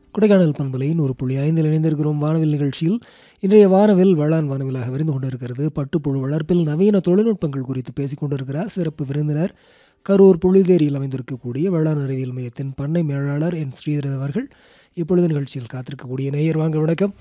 கொடைக்கானல் பண்பலையின் ஒரு புள்ளி ஐந்தில் இணைந்திருக்கிறோம் வானவில் நிகழ்ச்சியில் இன்றைய வானவில் வேளாண் வானவிலாக விருந்து கொண்டிருக்கிறது பட்டுப்புழு வளர்ப்பில் நவீன தொழில்நுட்பங்கள் குறித்து பேசிக் கொண்டிருக்கிறார் சிறப்பு விருந்தினர் கரூர் புலிதேரியில் அமைந்திருக்கக்கூடிய வேளாண் அறிவியல் மையத்தின் பண்ணை மேலாளர் என் ஸ்ரீதர் அவர்கள் இப்பொழுது நிகழ்ச்சியில் காத்திருக்கக்கூடிய நேயர் வாங்க வணக்கம்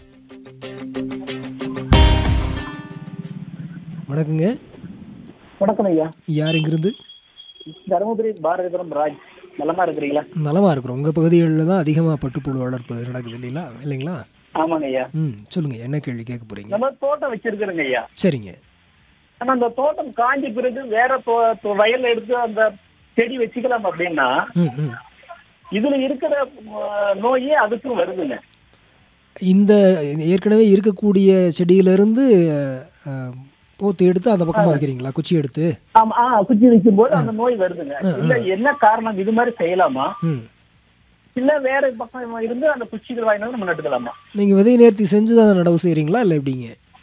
வணக்கங்க வணக்கம் ஐயா யார் இங்கிருந்து தருமபுரி பாரதிபுரம் ராஜ் நலமா இருக்கிறீங்களா நலமாக இருக்கிறோம் உங்கள் பகுதிகளில் தான் அதிகமாக பட்டுப்புழு வளர்ப்பு நடக்குது இல்லைங்களா இல்லைங்களா ஆமாங்க ஐயா ம் சொல்லுங்கள் என்ன கேள்வி கேட்க போகிறீங்க நம்ம தோட்டம் வச்சிருக்கிறோங்க ஐயா சரிங்க ஆனா அந்த தோட்டம் காஞ்ச பிறகு வேற தோ- தோ- வயல்ல எடுத்து அந்த செடி வச்சுக்கலாம் அப்படின்னா ம் ம் இதுல இருக்கிற அஹ், நோயே அதுக்கும் வருதுங்க இந்த ஏற்கனவே இருக்கக்கூடிய செடியிலிருந்து அஹ், போத்து எடுத்து அந்த பக்கமாக வைக்கிறீங்களா குச்சி எடுத்து ஆமா ஆ குச்சி வைக்கும் போது அந்த நோய் வருதுங்க இல்ல என்ன காரணம் இது மாதிரி செய்யலாமா ம் இல்ல வேற பக்கம் இருந்து அந்த குச்சிகள் வாங்கினாலும் நம்ம நட்டுக்கலாமா நீங்கள் விதை நேர்த்தி செஞ்சு தான் நடவு செய்கிறீங்களா இல்லை எப்படிங்க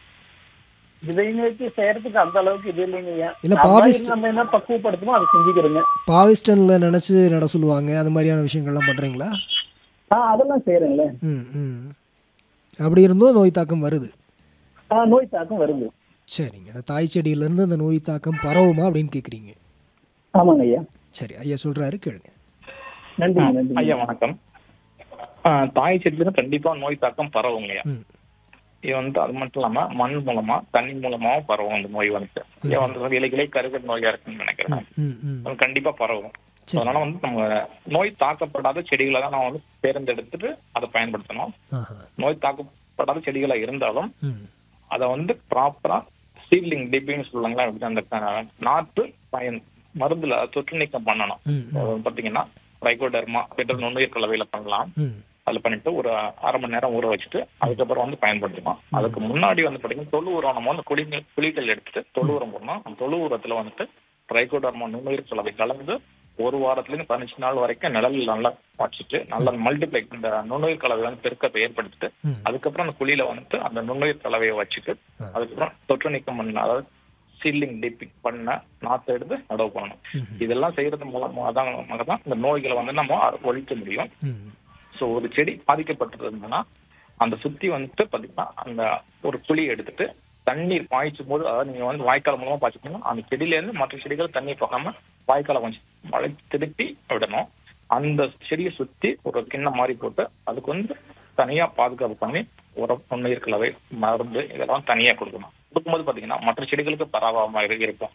விதை நிறுத்தி செய்யறதுக்கு அந்த அளவுக்கு இது இல்லைங்க ஐயா இல்ல, நம்ம பாவிஸ்ட்- நம்ம என்ன பக்குவப்படுத்தணும் அதை செஞ்சுக்கிறோங்க பாவிஸ்டனில் நினச்சி நட சொல்லுவாங்க அந்த மாதிரியான விஷயங்கள்லாம் பண்ணுறீங்களா ஆ அதெல்லாம் செய்யறேங்களே ம் ம் அப்படி இருந்தும் நோய் தாக்கம் வருது ஆ நோய் தாக்கம் வருது சரிங்க அந்த தாய் செடியிலேருந்து அந்த நோய் தாக்கம் பரவுமா அப்படின்னு கேட்குறீங்க ஆமாங்க ஐயா சரி ஐயா சொல்கிறாரு கேளுங்க நன்றி நன்றி ஐயா வணக்கம் ஆ, தாய் செடியில கண்டிப்பா நோய் தாக்கம் பரவுங்கய்யா ம் இது வந்து அது மட்டும் இல்லாம மண் மூலமா தண்ணி மூலமாவும் பரவும் இந்த நோய் வந்து இது வந்து இலைகளே கருகல் நோயா இருக்குன்னு நினைக்கிறேன் ம் ம் அது கண்டிப்பா பரவும் சரி. அதனால வந்து நம்ம நோய் தாக்கப்படாத செடிகளை தான் நம்ம வந்து தேர்ந்தெடுத்துட்டு அதை பயன்படுத்தணும் ஆஹா நோய் தாக்கப்படாத செடிகளா இருந்தாலும் ம் அதை வந்து ப்ராப்பரா சீட்லிங் டிப்பின்னு சொல்லுவாங்களா இப்படி அந்த க- நாற்று பயன் மருந்துல தொற்று நீக்கம் பண்ணணும் ம் ம் அது பாத்தீங்கன்னா ரைகோடர்மா அப்படின்ற நுண்ணுயிர் கலவையில பண்ணலாம் ம் அதுல பண்ணிட்டு ஒரு அரை மணி நேரம் ஊற வச்சுட்டு அதுக்கப்புறம் வந்து பயன்படுத்தணும் அதுக்கு முன்னாடி வந்து பாத்தீங்கன்னா தொழு உரம் நம்ம வந்து குடிநீர் குழிகள் எடுத்துட்டு தொழு உரம் போடணும் அந்த தொழு உரத்துல வந்துட்டு ட்ரைகோடர்மா நுண்ணுயிர் கலவை கலந்து ஒரு வாரத்துல இருந்து பதினஞ்சு நாள் வரைக்கும் நிழல்ல நல்லா வச்சுட்டு நல்லா மல்டிப்ளை இந்த நுண்ணுயிர் கலவை வந்து பெருக்கத்தை ஏற்படுத்திட்டு ம். அதுக்கப்புறம் அந்த குழியில வந்துட்டு அந்த நுண்ணுயிர் கலவையை வச்சுட்டு ஆ. அதுக்கப்புறம் தொற்று நீக்கம் பண்ண அதாவது சீலிங் டிப்பிங் பண்ண நாத்தை எடுத்து நடவு பண்ணணும் ம். இதெல்லாம் செய்யறது மூலமாக தான் தான் இந்த நோய்களை வந்து நம்ம ஒழிக்க முடியும் ம் ஸோ ஒரு செடி பாதிக்கப்பட்டிருந்ததுன்னா அந்த சுத்தி வந்துட்டு பாத்தீங்கன்னா அந்த ஒரு குழியை எடுத்துட்டு தண்ணீர் பாய்ச்சும் போது அதாவது நீங்க வந்து வாய்க்கால் மூலமா பாய்ச்சிக்கணும் அந்த செடியில இருந்து மற்ற செடிகள் தண்ணீர் போகாம வாய்க்காலை கொஞ்சம் மழை திருப்பி விடணும் அந்த செடியை சுத்தி ஒரு கிண்ணம் மாதிரி போட்டு அதுக்கு வந்து தனியா பாதுகாப்பு பண்ணி உரம் நுண்ணுயிர் கலவை மருந்து இதெல்லாம் தனியா கொடுக்கணும் கொடுக்கும்போது பாத்தீங்கன்னா மற்ற செடிகளுக்கு பரவாம இரு- இருக்கும்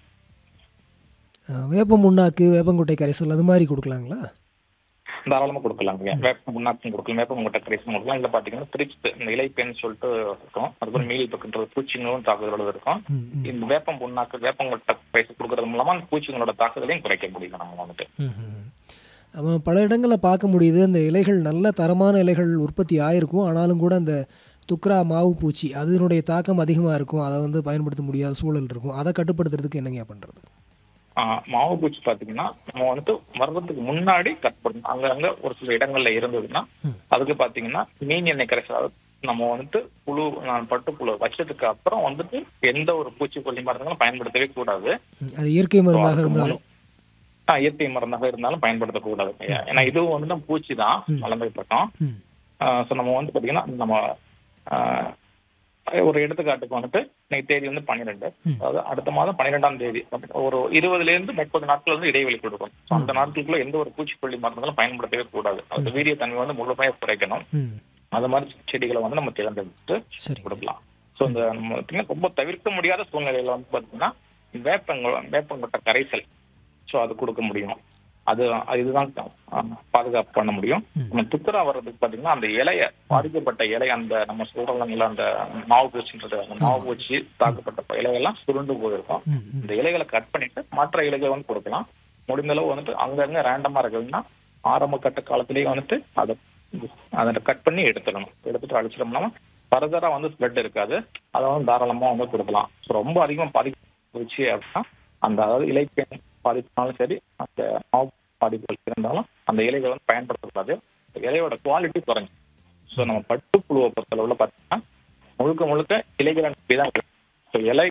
அஹ், வேப்ப முன்னாக்கு வேப்பங்குட்டை கரைசல் அது மாதிரி கொடுக்கலாங்களா தாராளமா கொடுக்கலாங்க வேப்ப முன்னாக்கும் கொடுக்கலாம் வேப்ப முட்டை கரைசல் கொடுக்கலாம் இல்ல பாத்தீங்கன்னா திரிச்சு இந்த இலைப்பெண் சொல்லிட்டு இருக்கும் அதுக்கு மீல் பக்குன்ற பூச்சிங்களும் தாக்குதலோட இருக்கும் ம் ம் இந்த வேப்பம் புண்ணாக்கு வேப்பங்கொட்டை கரைசல் கொடுக்கறது மூலமா அந்த பூச்சிங்களோட தாக்குதலையும் குறைக்க முடியும் நம்ம வந்துட்டு ம், ம். நம்ம பல இடங்களில் பார்க்க முடியுது அந்த இலைகள் நல்ல தரமான இலைகள் உற்பத்தி ஆயிருக்கும் ஆனாலும் கூட அந்த துக்ரா மாவு பூச்சி அதனுடைய தாக்கம் அதிகமாக இருக்கும் அதை வந்து பயன்படுத்த முடியாத சூழல் இருக்கும் அதை கட்டுப்படுத்துறதுக்கு என்னங்க பண்ணுறது ஆஹ் மாவு பூச்சி பாத்தீங்கன்னா நம்ம வந்துட்டு வர்றதுக்கு முன்னாடி கட் பண்ணணும் அங்கங்க ஒரு சில இடங்கள்ல இருந்ததுன்னா ம். அதுக்கு பாத்தீங்கன்னா மீன் எண்ணெய் கரைசல் அதாவது நம்ம வந்துட்டு புழு நான் பட்டு புழு வச்சதுக்கு அப்புறம் வந்துட்டு எந்த ஒரு பூச்சிக்கொல்லி மருந்துகளும் பயன்படுத்தவே கூடாது அது இயற்கை மருந்தாக அதுக்கு இருந்தாலும் ஆ, இயற்கை மருந்தாக இருந்தாலும் பயன்படுத்தக்கூடாது ஏன்னா இதுவும் வந்து நம்ம பூச்சி தான் வளர்ந்த பக்கம் ம் ஸோ நம்ம வந்து பாத்தீங்கன்னா நம்ம ஆ, ஒரு எடுத்துக்காட்டுக்கு வந்துட்டு இன்னைக்கு தேதி வந்து பன்னிரெண்டு அதாவது அடுத்த மாதம் பன்னிரெண்டாம் தேதி ஒரு இருபதுல இருந்து முப்பது நாட்கள் வந்து இடைவெளி கொடுக்கும் ஸோ அந்த நாட்களுக்குள்ள எந்த ஒரு பூச்சிக்கொல்லி மருந்துகளும் பயன்படுத்தவே கூடாது அது வீரியத்தன்மை வந்து முழுமையாக குறைக்கணும் ம் அது மாதிரி செடிகளை வந்து நம்ம தேர்ந்தெடுத்து சரி கொடுக்கலாம் ஸோ இந்த நம்ம பார்த்தீங்கன்னா ரொம்ப தவிர்க்க முடியாத சூழ்நிலையில வந்து பார்த்தீங்கன்னா வேப்பங்க வேப்பங்கொட்டை கரைசல் ஸோ அது கொடுக்க முடியும் அது இதுதான் அஹ், பாதுகாப்பு பண்ண முடியும் நம்ம துப்புரா வர்றதுக்கு பார்த்தீங்கன்னா அந்த இலைய பாதிக்கப்பட்ட இலை அந்த நம்ம சொல்றோம்ல அந்த மாவு பூச்சின்றது அந்த மாவு பூச்சி தாக்கப்பட்ட இலையெல்லாம் சுருண்டு போயிருக்கும் ம் ம் இந்த இலைகளை கட் பண்ணிட்டு மற்ற இலைகளை வந்து கொடுக்கலாம் முடிந்த அளவு வந்துட்டு அங்கங்க ரேண்டமா இருக்குதுன்னா ஆரம்ப கட்ட காலத்திலேயே வந்துட்டு அதை அதை கட் பண்ணி எடுத்துடணும் எடுத்துட்டு அழிச்சிட்டோம்னா ஃபர்தரா வந்து ஸ்ப்ரெட் இருக்காது அதை வந்து தாராளமா வந்து கொடுக்கலாம் So, ரொம்ப அதிகமா பாதிச்சு அப்படின்னா அந்த அதாவது இலைப்பெண் பாதிப்புனாலும் சரி அந்த மாவு பாதிப்புகள் இருந்தாலும் அந்த இலைகளை வந்து பயன்படுத்தக்கூடாது இலையோட குவாலிட்டி குறைஞ்சி ஸோ நம்ம பட்டுப்புழுவை பொறுத்தளவுல பார்த்தீங்கன்னா முழுக்க முழுக்க இலைகளை நம்பி தான் இருக்கு. So, இலை